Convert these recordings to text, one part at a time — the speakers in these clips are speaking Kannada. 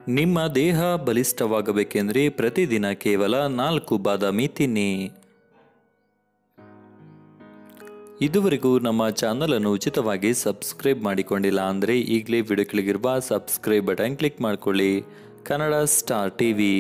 ನಿಮ್ಮ ದೇಹ ಬಲಿಷ್ಠವಾಗಬೇಕೆಂದರೆ ಪ್ರತಿದಿನ ಕೇವಲ ನಾಲ್ಕು ಬಾದಾಮಿ ತಿನ್ನಿ ಇದುವರೆಗೂ ನಮ್ಮ ಚಾನಲನ್ನು ಉಚಿತವಾಗಿ ಸಬ್ಸ್ಕ್ರೈಬ್ ಮಾಡಿಕೊಂಡಿಲ್ಲ ಅಂದರೆ ಈಗಲೇ ವಿಡಿಯೋ ಕೆಳಗಿರುವ ಸಬ್ಸ್ಕ್ರೈಬ್ ಬಟನ್ ಕ್ಲಿಕ್ ಮಾಡಿಕೊಳ್ಳಿ ಕನ್ನಡ ಸ್ಟಾರ್ ಟಿವಿ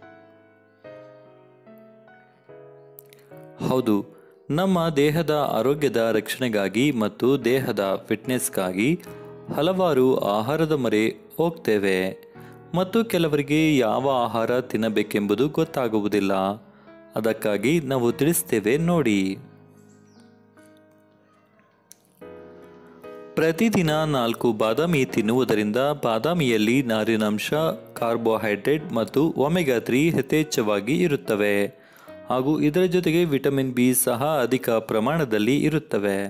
ಹೌದು ನಮ್ಮ ದೇಹದ ಆರೋಗ್ಯದ ರಕ್ಷಣೆಗಾಗಿ ಮತ್ತು ದೇಹದ ಫಿಟ್ನೆಸ್ಗಾಗಿ ಹಲವಾರು ಆಹಾರದ ಮೊರೆ ಹೋಗ್ತೇವೆ ಮತ್ತು ಕೆಲವರಿಗೆ ಯಾವ ಆಹಾರ ತಿನ್ನಬೇಕೆಂಬುದು ಗೊತ್ತಾಗುವುದಿಲ್ಲ ಅದಕ್ಕಾಗಿ ನಾವು ತಿಳಿಸ್ತೇವೆ ನೋಡಿ ಪ್ರತಿದಿನ ನಾಲ್ಕು ಬಾದಾಮಿ ತಿನ್ನುವುದರಿಂದ ಬಾದಾಮಿಯಲ್ಲಿ ನಾರಿನಾಂಶ ಕಾರ್ಬೋಹೈಡ್ರೇಟ್ ಮತ್ತು ಒಮೆಗಾ ತ್ರೀ ಯಥೇಚ್ಛವಾಗಿ ಇರುತ್ತವೆ ಹಾಗೂ ಇದರ ಜೊತೆಗೆ ವಿಟಮಿನ್ ಬಿ ಸಹ ಅಧಿಕ ಪ್ರಮಾಣದಲ್ಲಿ ಇರುತ್ತವೆ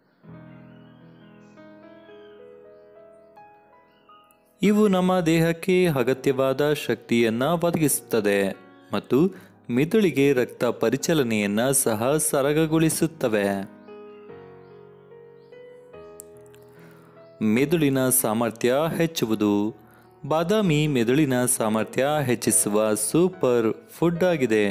ಇವು ನಮ್ಮ ದೇಹಕ್ಕೆ ಅಗತ್ಯವಾದ ಶಕ್ತಿಯನ್ನ ಒದಗಿಸುತ್ತದೆ ಮತ್ತು ಮಿದುಳಿಗೆ ರಕ್ತ ಪರಿಚಲನೆಯನ್ನ ಸಹ ಸರಳಗೊಳಿಸುತ್ತವೆ ಮೆದುಳಿನ ಸಾಮರ್ಥ್ಯ ಹೆಚ್ಚುವುದು ಬಾದಾಮಿ ಮೆದುಳಿನ ಸಾಮರ್ಥ್ಯ ಹೆಚ್ಚಿಸುವ ಸೂಪರ್ ಫುಡ್ ಆಗಿದೆ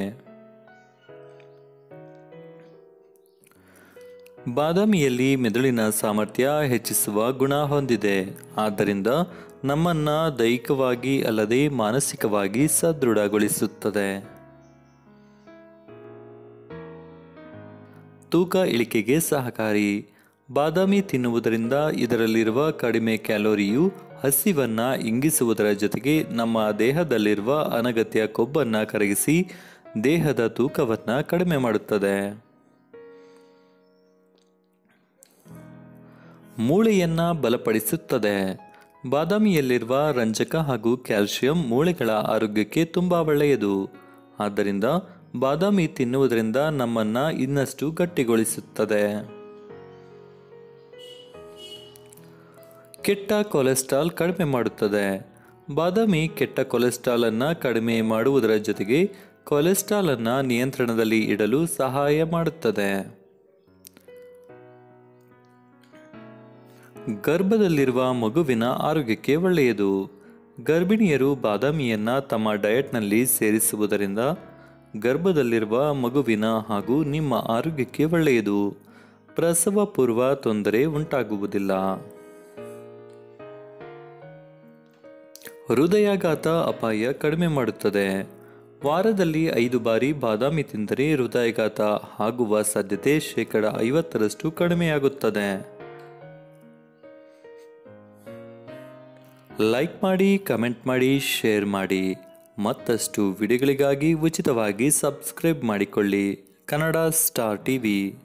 ಬಾದಾಮಿಯಲ್ಲಿ ಮೆದುಳಿನ ಸಾಮರ್ಥ್ಯ ಹೆಚ್ಚಿಸುವ ಗುಣ ಹೊಂದಿದೆ ಆದ್ದರಿಂದ ನಮ್ಮನ್ನ ದೈಹಿಕವಾಗಿ ಅಲ್ಲದೆ ಮಾನಸಿಕವಾಗಿ ಸದೃಢಗೊಳಿಸುತ್ತದೆ ತೂಕ ಇಳಿಕೆಗೆ ಸಹಕಾರಿ ಬಾದಾಮಿ ತಿನ್ನುವುದರಿಂದ ಇದರಲ್ಲಿರುವ ಕಡಿಮೆ ಕ್ಯಾಲೋರಿಯು ಹಸಿವನ್ನ ಇಂಗಿಸುವುದರ ಜೊತೆಗೆ ನಮ್ಮ ದೇಹದಲ್ಲಿರುವ ಅನಗತ್ಯ ಕೊಬ್ಬನ್ನ ಕರಗಿಸಿ ದೇಹದ ತೂಕವನ್ನ ಕಡಿಮೆ ಮಾಡುತ್ತದೆ ಮೂಳೆಯನ್ನ ಬಲಪಡಿಸುತ್ತದೆ ಬಾದಾಮಿಯಲ್ಲಿರುವ ರಂಜಕ ಹಾಗೂ ಕ್ಯಾಲ್ಸಿಯಂ ಮೂಳೆಗಳ ಆರೋಗ್ಯಕ್ಕೆ ತುಂಬಾ ಒಳ್ಳೆಯದು ಆದ್ದರಿಂದ ಬಾದಾಮಿ ತಿನ್ನುವುದರಿಂದ ನಮ್ಮನ್ನ ಇನ್ನಷ್ಟು ಗಟ್ಟಿಗೊಳಿಸುತ್ತದೆ ಕೆಟ್ಟ ಕೊಲೆಸ್ಟ್ರಾಲ್ ಕಡಿಮೆ ಮಾಡುತ್ತದೆ ಬಾದಾಮಿ ಕೆಟ್ಟ ಕೊಲೆಸ್ಟ್ರಾಲ್ ಅನ್ನ ಕಡಿಮೆ ಮಾಡುವುದರ ಜೊತೆಗೆ ಕೊಲೆಸ್ಟ್ರಾಲ್ ಅನ್ನ ನಿಯಂತ್ರಣದಲ್ಲಿ ಇಡಲು ಸಹಾಯ ಮಾಡುತ್ತದೆ ಗರ್ಭದಲ್ಲಿರುವ ಮಗುವಿನ ಆರೋಗ್ಯಕ್ಕೆ ಒಳ್ಳೆಯದು ಗರ್ಭಿಣಿಯರು ಬಾದಾಮಿಯನ್ನ ತಮ್ಮ ಡಯಟ್ನಲ್ಲಿ ಸೇರಿಸುವುದರಿಂದ ಗರ್ಭದಲ್ಲಿರುವ ಮಗುವಿನ ಹಾಗೂ ನಿಮ್ಮ ಆರೋಗ್ಯಕ್ಕೆ ಒಳ್ಳೆಯದು ಪ್ರಸವ ಪೂರ್ವ ತೊಂದರೆ ಉಂಟಾಗುವುದಿಲ್ಲ ಹೃದಯಾಘಾತ ಅಪಾಯ ಕಡಿಮೆ ಮಾಡುತ್ತದೆ ವಾರದಲ್ಲಿ ಐದು ಬಾರಿ ಬಾದಾಮಿ ತಿಂದರೆ ಹೃದಯಾಘಾತ ಆಗುವ ಸಾಧ್ಯತೆ ಶೇಕಡ ಐವತ್ತರಷ್ಟು ಕಡಿಮೆಯಾಗುತ್ತದೆ ಲೈಕ್ ಮಾಡಿ ಕಮೆಂಟ್ ಮಾಡಿ ಶೇರ್ ಮಾಡಿ ಮತ್ತಷ್ಟು ವಿಡಿಯೋಗಳಿಗಾಗಿ ಉಚಿತವಾಗಿ ಸಬ್ಸ್ಕ್ರೈಬ್ ಮಾಡಿಕೊಳ್ಳಿ ಕನ್ನಡ ಸ್ಟಾರ್ ಟಿವಿ